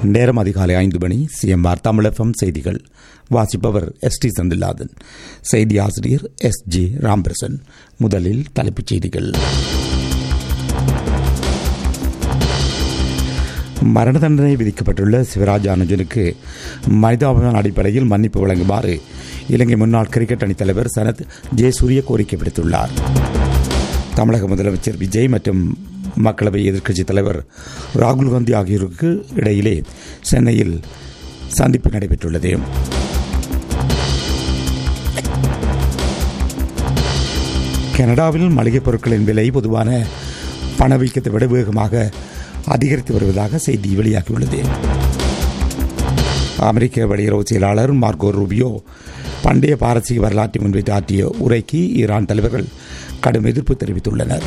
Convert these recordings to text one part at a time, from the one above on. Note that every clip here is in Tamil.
நேரம் அதிகாலை ஐந்து மணி சிஎம்ஆர் தமிழகம் செய்திகள் வாசிப்பவர் எஸ் டி செந்தில்நாதன் செய்தி ஆசிரியர் எஸ் ஜி ராம்பிரசன் முதலில் தலைப்புச் செய்திகள் மரண தண்டனை விதிக்கப்பட்டுள்ள சிவராஜ் அனுஜனுக்கு மனிதாபிமான அடிப்படையில் மன்னிப்பு வழங்குமாறு இலங்கை முன்னாள் கிரிக்கெட் அணித் தலைவர் சனத் ஜெயசூரிய கோரிக்கை விடுத்துள்ளார் தமிழக முதலமைச்சர் விஜய் மற்றும் மக்களவை எதிர்க்கட்சித் தலைவர் ராகுல் காந்தி ஆகியோருக்கு இடையிலே சென்னையில் சந்திப்பு நடைபெற்றுள்ளது கனடாவில் மளிகைப் பொருட்களின் விலை பொதுவான பணவீக்கத்தை விட வேகமாக அதிகரித்து வருவதாக செய்தி வெளியாகியுள்ளது அமெரிக்க வெளியுறவு செயலாளர் மார்கோ ரூபியோ பண்டைய பாரசீக வரலாற்றை முன்வைத்து ஆற்றிய உரைக்கு ஈரான் தலைவர்கள் கடும் எதிர்ப்பு தெரிவித்துள்ளனர்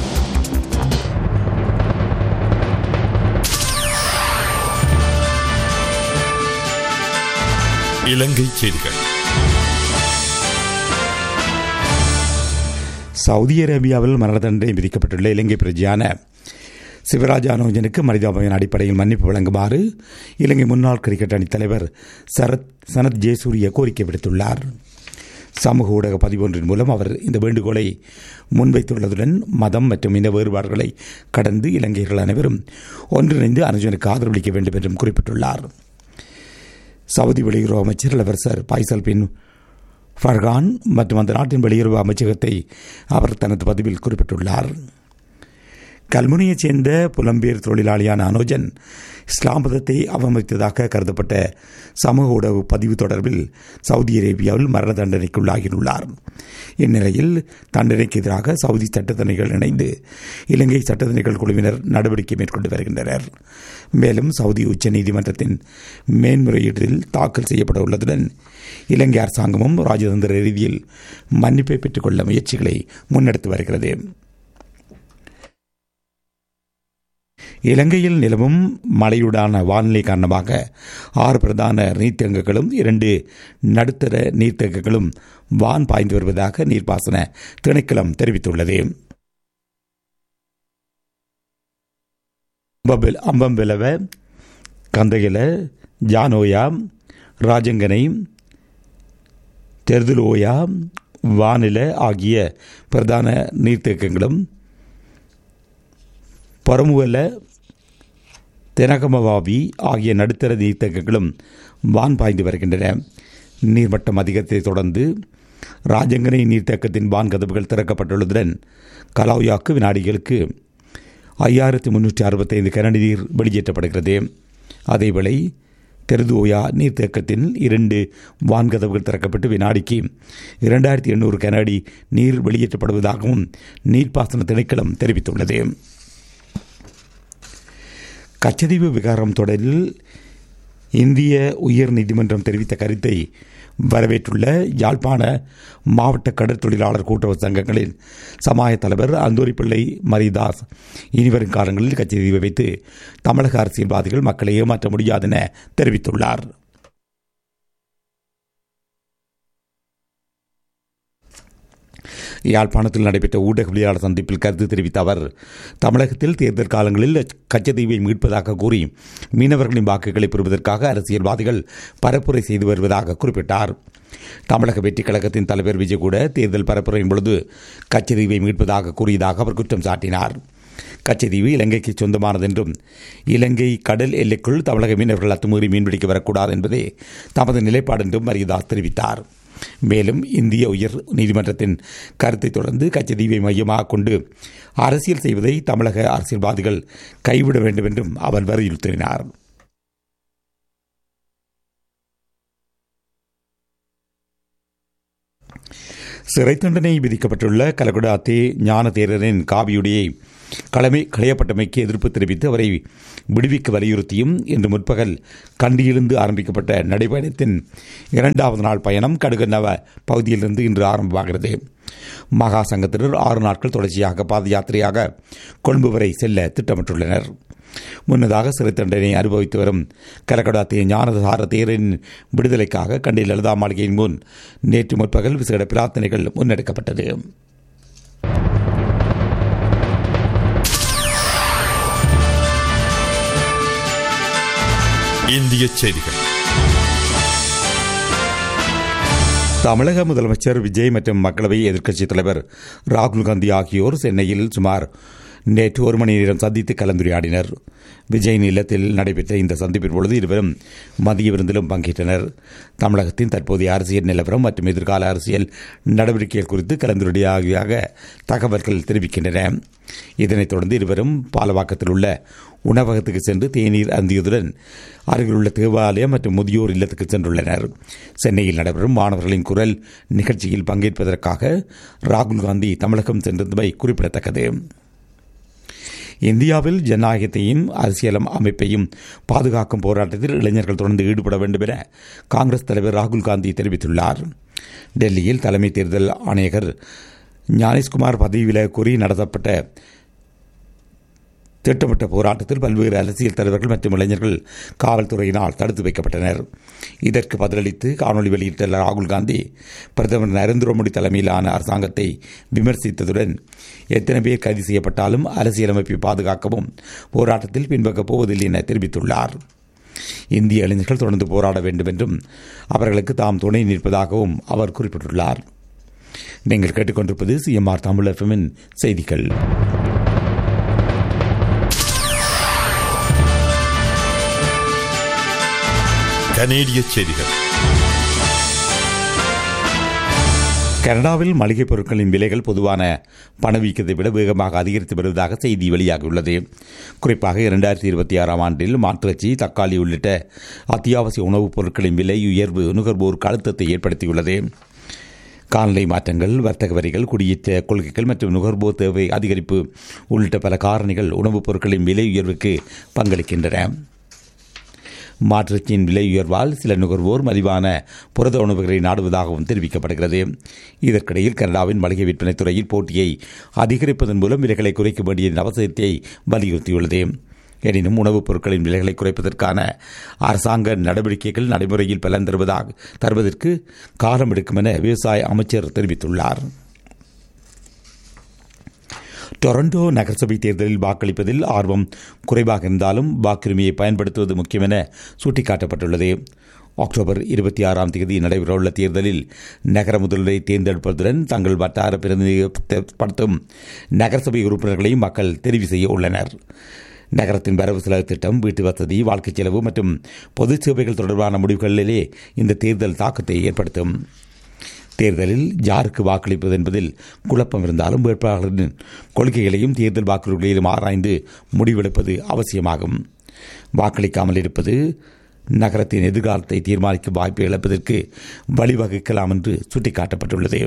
இலங்கை செய்திகள் சவுதி அரேபியாவில் மரண தண்டனை விதிக்கப்பட்டுள்ள இலங்கை பிரஜையான சிவராஜ் அனோஜனுக்கு மனிதாபிமான அடிப்படையில் மன்னிப்பு வழங்குமாறு இலங்கை முன்னாள் கிரிக்கெட் அணித் தலைவர் சரத் சனத் ஜெயசூரிய கோரிக்கை விடுத்துள்ளார் சமூக ஊடக பதிவொன்றின் மூலம் அவர் இந்த வேண்டுகோளை முன்வைத்துள்ளதுடன் மதம் மற்றும் இன வேறுபாடுகளை கடந்து இலங்கையர்கள் அனைவரும் ஒன்றிணைந்து அனுஜனுக்கு ஆதரவளிக்க வேண்டும் என்றும் குறிப்பிட்டுள்ளார் சவுதி வெளியுறவு அமைச்சர் இளவரசர் பைசல் பின் ஃபர்கான் மற்றும் அந்த நாட்டின் வெளியுறவு அமைச்சகத்தை அவர் தனது பதிவில் குறிப்பிட்டுள்ளார் கல்முனையைச் சேர்ந்த புலம்பெயர் தொழிலாளியான அனோஜன் இஸ்லாம் மதத்தை அவமதித்ததாக கருதப்பட்ட சமூக ஊடக பதிவு தொடர்பில் சவுதி அரேபியாவில் மரண தண்டனைக்குள்ளாகியுள்ளார் இந்நிலையில் தண்டனைக்கு எதிராக சவுதி சட்டத்தணிகள் இணைந்து இலங்கை சட்டத்தணிகள் குழுவினர் நடவடிக்கை மேற்கொண்டு வருகின்றனர் மேலும் சவுதி உச்சநீதிமன்றத்தின் மேன்முறையீட்டில் தாக்கல் செய்யப்பட உள்ளதுடன் இலங்கை அரசாங்கமும் ராஜதந்திர ரீதியில் மன்னிப்பை பெற்றுக்கொள்ள முயற்சிகளை முன்னெடுத்து வருகிறது இலங்கையில் நிலவும் மழையுடான வானிலை காரணமாக ஆறு பிரதான நீர்த்தேக்கங்களும் இரண்டு நடுத்தர நீர்த்தேக்கங்களும் வான் பாய்ந்து வருவதாக நீர்ப்பாசன திணைக்களம் தெரிவித்துள்ளது அம்பம்பிலவ கந்தகில ஜானோயா ராஜங்கனை தெர்துலோயா வானில ஆகிய பிரதான நீர்த்தேக்கங்களும் பரமுவல தெனகமவாவி ஆகிய நடுத்தர நீர்த்தேக்கங்களும் வான் பாய்ந்து வருகின்றன நீர்மட்டம் அதிகத்தை தொடர்ந்து ராஜங்கனை நீர்த்தேக்கத்தின் வான் கதவுகள் திறக்கப்பட்டுள்ளதுடன் கலாவியாக்கு வினாடிகளுக்கு ஐயாயிரத்தி முன்னூற்றி அறுபத்தைந்து கனடி நீர் வெளியேற்றப்படுகிறது அதேவேளை தெருதுவோயா நீர்த்தேக்கத்தில் இரண்டு வான்கதவுகள் திறக்கப்பட்டு வினாடிக்கு இரண்டாயிரத்தி எண்ணூறு கனடி நீர் வெளியேற்றப்படுவதாகவும் நீர்ப்பாசன திணைக்களம் தெரிவித்துள்ளது கச்சதீவு விகாரம் தொடரில் இந்திய உயர் நீதிமன்றம் தெரிவித்த கருத்தை வரவேற்றுள்ள யாழ்ப்பாண மாவட்ட கடற்தொழிலாளர் கூட்டுறவு சங்கங்களின் சமாய தலைவர் அந்தோரிப்பிள்ளை மரிதாஸ் இனிவரும் காலங்களில் கச்சதீவை வைத்து தமிழக அரசியல்வாதிகள் மக்களை ஏமாற்ற முடியாது என தெரிவித்துள்ளார் யாழ்ப்பாணத்தில் நடைபெற்ற ஊடகவியலாளர் சந்திப்பில் கருத்து தெரிவித்த அவர் தமிழகத்தில் தேர்தல் காலங்களில் கச்சத்தீவை மீட்பதாக கூறி மீனவர்களின் வாக்குகளை பெறுவதற்காக அரசியல்வாதிகள் பரப்புரை செய்து வருவதாக குறிப்பிட்டார் தமிழக வெற்றி கழகத்தின் தலைவர் விஜய் கூட தேர்தல் பரப்புரையின் பொழுது கச்சத்தீவை மீட்பதாக கூறியதாக அவர் குற்றம் சாட்டினார் கச்சத்தீவு இலங்கைக்கு சொந்தமானது என்றும் இலங்கை கடல் எல்லைக்குள் தமிழக மீனவர்கள் அத்துமீறி மீன்பிடிக்க வரக்கூடாது என்பதே தமது நிலைப்பாடு என்றும் மரியதாஸ் தெரிவித்தார் மேலும் இந்திய உயர் நீதிமன்றத்தின் கருத்தை தொடர்ந்து கச்சதீவை மையமாக கொண்டு அரசியல் செய்வதை தமிழக அரசியல்வாதிகள் கைவிட வேண்டும் என்றும் அவர் வலியுறுத்தினார் சிறை தண்டனை விதிக்கப்பட்டுள்ள கலகுடாத்தே ஞான தேரரின் காவியுடையை களமை களையப்பட்டமைக்கு எதிர்ப்பு தெரிவித்து அவரை விடுவிக்க வலியுறுத்தியும் இன்று முற்பகல் கண்டியிலிருந்து ஆரம்பிக்கப்பட்ட நடைபயணத்தின் இரண்டாவது நாள் பயணம் கடுகநவ பகுதியிலிருந்து இன்று ஆரம்பமாகிறது மகா சங்கத்தினர் ஆறு நாட்கள் தொடர்ச்சியாக பாத யாத்திரையாக கொழும்பு வரை செல்ல திட்டமிட்டுள்ளனர் முன்னதாக சிறை தண்டனை அனுபவித்து வரும் கலக்கடாத்திய ஞானசார தேரின் விடுதலைக்காக கண்டி லலிதா மாளிகையின் முன் நேற்று முற்பகல் விசேட பிரார்த்தனைகள் முன்னெடுக்கப்பட்டது இந்திய செய்திகள் தமிழக முதலமைச்சர் விஜய் மற்றும் மக்களவை எதிர்க்கட்சித் தலைவர் ராகுல் காந்தி ஆகியோர் சென்னையில் சுமார் நேற்று ஒரு மணி நேரம் சந்தித்து கலந்துரையாடினர் விஜயின் இல்லத்தில் நடைபெற்ற இந்த சந்திப்பின் பொழுது இருவரும் மதிய விருந்திலும் பங்கேற்றனர் தமிழகத்தின் தற்போதைய அரசியல் நிலவரம் மற்றும் எதிர்கால அரசியல் நடவடிக்கைகள் குறித்து கலந்துரையாடியாக தகவல்கள் தெரிவிக்கின்றன இதனைத் தொடர்ந்து இருவரும் பாலவாக்கத்தில் உள்ள உணவகத்துக்கு சென்று தேநீர் அருந்தியதுடன் அருகிலுள்ள தேவாலயம் மற்றும் முதியோர் இல்லத்துக்கு சென்றுள்ளனர் சென்னையில் நடைபெறும் மாணவர்களின் குரல் நிகழ்ச்சியில் பங்கேற்பதற்காக ராகுல் காந்தி தமிழகம் சென்றிருந்தமை குறிப்பிடத்தக்கது இந்தியாவில் ஜனநாயகத்தையும் அரசியல் அமைப்பையும் பாதுகாக்கும் போராட்டத்தில் இளைஞர்கள் தொடர்ந்து ஈடுபட வேண்டும் என காங்கிரஸ் தலைவர் ராகுல் காந்தி தெரிவித்துள்ளார் டெல்லியில் தலைமை தேர்தல் ஆணையர் ஞானேஷ்குமார் பதவி விலக கோரி நடத்தப்பட்ட திட்டமிட்ட போராட்டத்தில் பல்வேறு அரசியல் தலைவர்கள் மற்றும் இளைஞர்கள் காவல்துறையினால் தடுத்து வைக்கப்பட்டனர் இதற்கு பதிலளித்து காணொலி வெளியிட்ட ராகுல் காந்தி பிரதமர் நரேந்திர மோடி தலைமையிலான அரசாங்கத்தை விமர்சித்ததுடன் எத்தனை பேர் கைது செய்யப்பட்டாலும் அரசியலமைப்பை பாதுகாக்கவும் போராட்டத்தில் பின்பற்றப் போவதில்லை என தெரிவித்துள்ளார் இந்திய இளைஞர்கள் தொடர்ந்து போராட வேண்டும் என்றும் அவர்களுக்கு தாம் துணை நிற்பதாகவும் அவர் குறிப்பிட்டுள்ளார் நீங்கள் கேட்டுக்கொண்டிருப்பது சிஎம்ஆர் தமிழ் எஃப்எம்மின் செய்திகள் கனேடிய செய்திகள் கனடாவில் மளிகைப் பொருட்களின் விலைகள் பொதுவான பணவீக்கத்தை விட வேகமாக அதிகரித்து வருவதாக செய்தி வெளியாகியுள்ளது குறிப்பாக இரண்டாயிரத்தி இருபத்தி ஆறாம் ஆண்டில் மாற்றச்சி தக்காளி உள்ளிட்ட அத்தியாவசிய உணவுப் பொருட்களின் விலை உயர்வு நுகர்வோருக்கு அழுத்தத்தை ஏற்படுத்தியுள்ளது காலநிலை மாற்றங்கள் வர்த்தக வரிகள் குடியேற்ற கொள்கைகள் மற்றும் நுகர்வோர் தேவை அதிகரிப்பு உள்ளிட்ட பல காரணிகள் உணவுப் பொருட்களின் விலை உயர்வுக்கு பங்களிக்கின்றன மாற்றத்தின் விலை உயர்வால் சில நுகர்வோர் மலிவான புரத உணவுகளை நாடுவதாகவும் தெரிவிக்கப்படுகிறது இதற்கிடையில் கனடாவின் மளிகை விற்பனை துறையில் போட்டியை அதிகரிப்பதன் மூலம் விலைகளை குறைக்க வேண்டிய அவசியத்தை வலியுறுத்தியுள்ளது எனினும் உணவுப் பொருட்களின் விலைகளை குறைப்பதற்கான அரசாங்க நடவடிக்கைகள் நடைமுறையில் பலன் தருவதாக தருவதற்கு காலம் எடுக்கும் என விவசாய அமைச்சர் தெரிவித்துள்ளார் டொரண்டோ நகரசபை தேர்தலில் வாக்களிப்பதில் ஆர்வம் குறைவாக இருந்தாலும் வாக்குரிமையை பயன்படுத்துவது முக்கியம் என சுட்டிக்காட்டப்பட்டுள்ளது அக்டோபர் இருபத்தி ஆறாம் தேதி நடைபெறவுள்ள தேர்தலில் நகர முதல்வரை தேர்ந்தெடுப்பதுடன் தங்கள் வட்டார பிரதிநிதிப்படுத்தும் நகரசபை உறுப்பினர்களையும் மக்கள் தெரிவு செய்ய உள்ளனர் நகரத்தின் வரவு செலவு திட்டம் வீட்டு வசதி வாழ்க்கை செலவு மற்றும் பொது சேவைகள் தொடர்பான முடிவுகளிலே இந்த தேர்தல் தாக்கத்தை ஏற்படுத்தும் தேர்தலில் யாருக்கு வாக்களிப்பது என்பதில் குழப்பம் இருந்தாலும் வேட்பாளர்களின் கொள்கைகளையும் தேர்தல் வாக்குறுதிகளையும் ஆராய்ந்து முடிவெடுப்பது அவசியமாகும் வாக்களிக்காமல் இருப்பது நகரத்தின் எதிர்காலத்தை தீர்மானிக்கும் வாய்ப்பை இழப்பதற்கு வழிவகுக்கலாம் என்று சுட்டிக்காட்டப்பட்டுள்ளது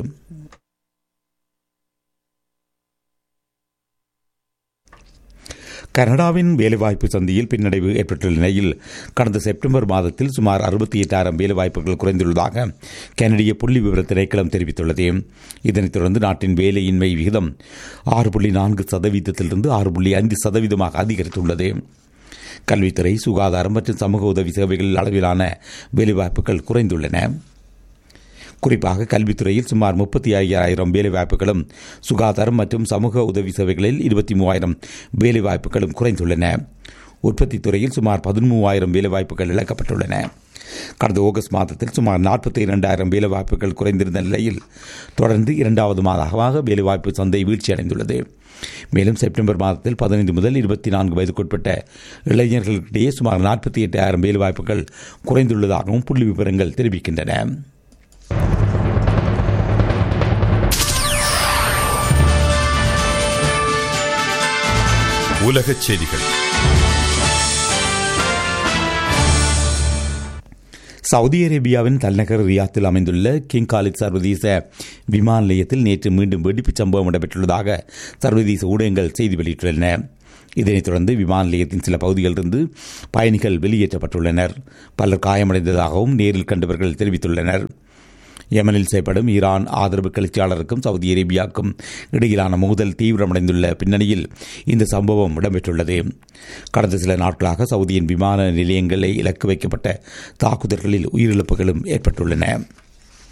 கனடாவின் வேலைவாய்ப்பு சந்தையில் பின்னடைவு ஏற்பட்டுள்ள நிலையில் கடந்த செப்டம்பர் மாதத்தில் சுமார் அறுபத்தி எட்டாயிரம் வேலைவாய்ப்புகள் குறைந்துள்ளதாக கனடிய புள்ளி விவர திணைக்களம் தெரிவித்துள்ளது இதனைத் தொடர்ந்து நாட்டின் வேலையின்மை விகிதம் ஆறு புள்ளி நான்கு சதவீதத்திலிருந்து ஆறு புள்ளி ஐந்து சதவீதமாக அதிகரித்துள்ளது கல்வித்துறை சுகாதாரம் மற்றும் சமூக உதவி சேவைகள் அளவிலான வேலைவாய்ப்புகள் குறைந்துள்ளன குறிப்பாக கல்வித்துறையில் சுமார் முப்பத்தி ஐயாயிரம் வேலைவாய்ப்புகளும் சுகாதாரம் மற்றும் சமூக உதவி சேவைகளில் இருபத்தி மூவாயிரம் வேலைவாய்ப்புகளும் குறைந்துள்ளன உற்பத்தி துறையில் சுமார் பதிமூவாயிரம் வேலைவாய்ப்புகள் இழக்கப்பட்டுள்ளன கடந்த ஆகஸ்ட் மாதத்தில் சுமார் நாற்பத்தி இரண்டாயிரம் வேலைவாய்ப்புகள் குறைந்திருந்த நிலையில் தொடர்ந்து இரண்டாவது மாதமாக வேலைவாய்ப்பு சந்தை வீழ்ச்சியடைந்துள்ளது மேலும் செப்டம்பர் மாதத்தில் பதினைந்து முதல் இருபத்தி நான்கு வயதுக்குட்பட்ட இளைஞர்களிடையே சுமார் நாற்பத்தி எட்டாயிரம் வேலைவாய்ப்புகள் குறைந்துள்ளதாகவும் புள்ளி விவரங்கள் தெரிவிக்கின்றன உலகச் செய்திகள் சவுதி அரேபியாவின் தலைநகர் ரியாத்தில் அமைந்துள்ள கிங் காலித் சர்வதேச விமான நிலையத்தில் நேற்று மீண்டும் வெடிப்புச் சம்பவம் நடைபெற்றுள்ளதாக சர்வதேச ஊடகங்கள் செய்தி வெளியிட்டுள்ளன இதனைத் தொடர்ந்து விமான நிலையத்தின் சில பகுதிகளிலிருந்து பயணிகள் வெளியேற்றப்பட்டுள்ளனர் பலர் காயமடைந்ததாகவும் நேரில் கண்டவர்கள் தெரிவித்துள்ளனர் யமனில் செயல்படும் ஈரான் ஆதரவு கிளர்ச்சியாளருக்கும் சவுதி அரேபியாவுக்கும் இடையிலான மோதல் தீவிரமடைந்துள்ள பின்னணியில் இந்த சம்பவம் இடம்பெற்றுள்ளது கடந்த சில நாட்களாக சவுதியின் விமான நிலையங்களை இலக்கு வைக்கப்பட்ட தாக்குதல்களில் உயிரிழப்புகளும் ஏற்பட்டுள்ளன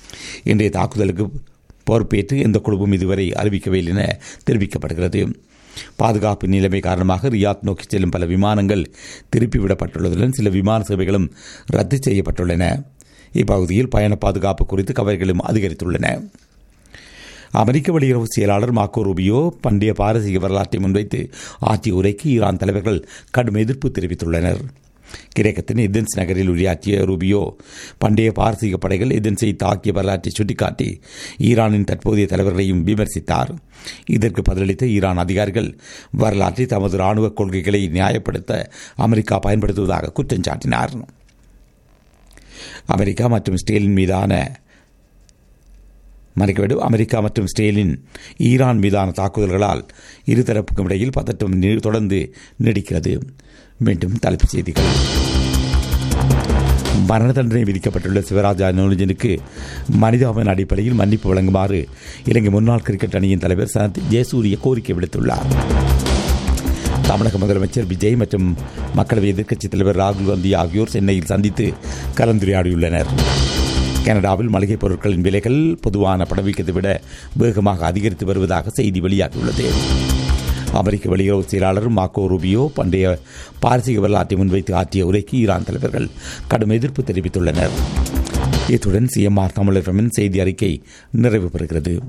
இன்றைய தாக்குதலுக்கு பொறுப்பேற்று எந்த குழுவும் இதுவரை அறிவிக்கவில்லை என தெரிவிக்கப்படுகிறது பாதுகாப்பு நிலைமை காரணமாக ரியாத் நோக்கி செல்லும் பல விமானங்கள் திருப்பிவிடப்பட்டுள்ளதுடன் சில விமான சேவைகளும் ரத்து செய்யப்பட்டுள்ளன இப்பகுதியில் பயண பாதுகாப்பு குறித்து கவலைகளும் அதிகரித்துள்ளன அமெரிக்க வெளியுறவு செயலாளர் மாக்கோ ரூபியோ பண்டைய பாரசீக வரலாற்றை முன்வைத்து ஆற்றிய உரைக்கு ஈரான் தலைவர்கள் கடும் எதிர்ப்பு தெரிவித்துள்ளனர் கிரேக்கத்தின் எதென்ஸ் நகரில் உரையாற்றிய ரூபியோ பண்டைய பாரசீக படைகள் எதென்ஸை தாக்கிய வரலாற்றை சுட்டிக்காட்டி ஈரானின் தற்போதைய தலைவர்களையும் விமர்சித்தார் இதற்கு பதிலளித்த ஈரான் அதிகாரிகள் வரலாற்றை தமது ராணுவ கொள்கைகளை நியாயப்படுத்த அமெரிக்கா பயன்படுத்துவதாக குற்றம் சாட்டினார் அமெரிக்கா மற்றும் ஸ்டேலின் மீதான மறைக்க வேண்டும் அமெரிக்கா மற்றும் ஸ்டேலின் ஈரான் மீதான தாக்குதல்களால் இருதரப்புக்கும் இடையில் பதட்டம் நீ- தொடர்ந்து நீடிக்கிறது மீண்டும் தலைப்புச் செய்திகள் மரண தண்டனை விதிக்கப்பட்டுள்ள சிவராஜா நோலிஜனுக்கு மனிதாபின் அடிப்படையில் மன்னிப்பு வழங்குமாறு இலங்கை முன்னாள் கிரிக்கெட் அணியின் தலைவர் சனத் ஜெயசூரிய கோரிக்கை விடுத்துள்ளார் தமிழக முதலமைச்சர் விஜய் மற்றும் மக்களவை எதிர்க்கட்சித் தலைவர் ராகுல் காந்தி ஆகியோர் சென்னையில் சந்தித்து கலந்துரையாடியுள்ளனர் கனடாவில் மளிகைப் பொருட்களின் விலைகள் பொதுவான பணவீக்கத்தை விட வேகமாக அதிகரித்து வருவதாக செய்தி வெளியாகியுள்ளது அமெரிக்க வெளியுறவு செயலாளர் மாக்கோ ரூபியோ பண்டைய பாரசீக வரலாற்றை முன்வைத்து ஆற்றிய உரைக்கு ஈரான் தலைவர்கள் கடும் எதிர்ப்பு தெரிவித்துள்ளனர் இத்துடன் சிஎம்ஆர் தமிழகமின் செய்தி அறிக்கை நிறைவு பெறுகிறது